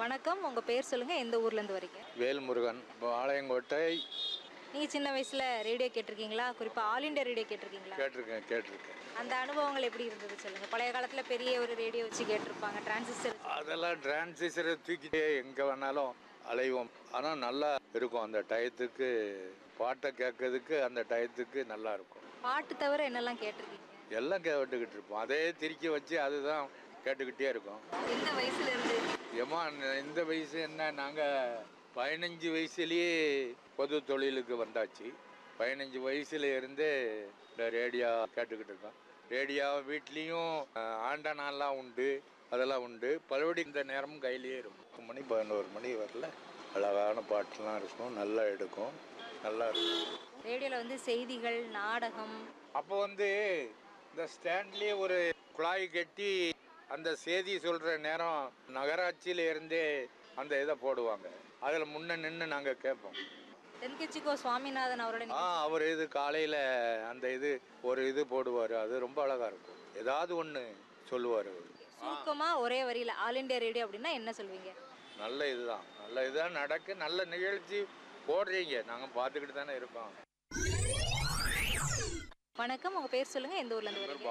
வணக்கம் உங்கள் பேர் சொல்லுங்கள் எந்த ஊர்லேருந்து வரீங்க வேல்முருகன் பாளையங்கோட்டை நீங்கள் சின்ன வயசில் ரேடியோ கேட்டிருக்கீங்களா குறிப்பாக ஆல் இண்டியா ரேடியோ கேட்டிருக்கீங்களா கேட்டிருக்கேன் கேட்டிருக்கேன் அந்த அந்த அனுபவங்கள் எப்படி இருந்தது சொல்லுங்கள் பழைய காலத்தில் பெரிய ஒரு ரேடியோ வச்சு கேட்டிருப்பாங்க டிரான்சிஸ்டர் அதெல்லாம் டிரான்சிஸ்டரை தூக்கிட்டே எங்கே வேணாலும் அலைவோம் ஆனால் நல்லா இருக்கும் அந்த டயத்துக்கு பாட்டை கேட்கறதுக்கு அந்த டயத்துக்கு நல்லா இருக்கும் பாட்டு தவிர என்னெல்லாம் கேட்டிருக்கீங்க எல்லாம் கேட்டுக்கிட்டு இருப்போம் அதே திருக்கி வச்சு அதுதான் கேட்டுக்கிட்டே இருக்கோம் எந்த வயசுல இருந்து ஏமா இந்த வயசு என்ன நாங்கள் பதினஞ்சு வயசுலேயே பொது தொழிலுக்கு வந்தாச்சு பதினஞ்சு வயசுல இருந்தே இந்த ரேடியோ கேட்டுக்கிட்டு இருக்கோம் ரேடியோ வீட்லேயும் ஆண்டனாலாம் உண்டு அதெல்லாம் உண்டு பலபடி இந்த நேரமும் கையிலேயே இருக்கும் பத்து மணி பதினோரு மணி வரல அழகான பாட்டுலாம் இருக்கும் நல்லா எடுக்கும் நல்லா இருக்கும் ரேடியோவில் வந்து செய்திகள் நாடகம் அப்போ வந்து இந்த ஸ்டாண்ட்லேயே ஒரு குழாய் கட்டி அந்த செய்தி சொல்கிற நேரம் நகராட்சியில இருந்தே அந்த இதை போடுவாங்க அதில் முன்ன நின்று நாங்கள் கேட்போம் தென்கட்சிக்கோ சுவாமிநாதன் அவரோட ஆ அவர் இது காலையில் அந்த இது ஒரு இது போடுவார் அது ரொம்ப அழகாக இருக்கும் ஏதாவது ஒன்று சொல்லுவார் அவர் சுருக்கமாக ஒரே வரியில் ஆல் இண்டியா ரேடியோ அப்படின்னா என்ன சொல்வீங்க நல்ல இதுதான் நல்ல இதுதான் நடக்கு நல்ல நிகழ்ச்சி போடுறீங்க நாங்கள் பார்த்துக்கிட்டு தானே இருக்கோம் வணக்கம் உங்கள் பேர் சொல்லுங்கள் எந்த ஊர்லேருந்து வரீங்க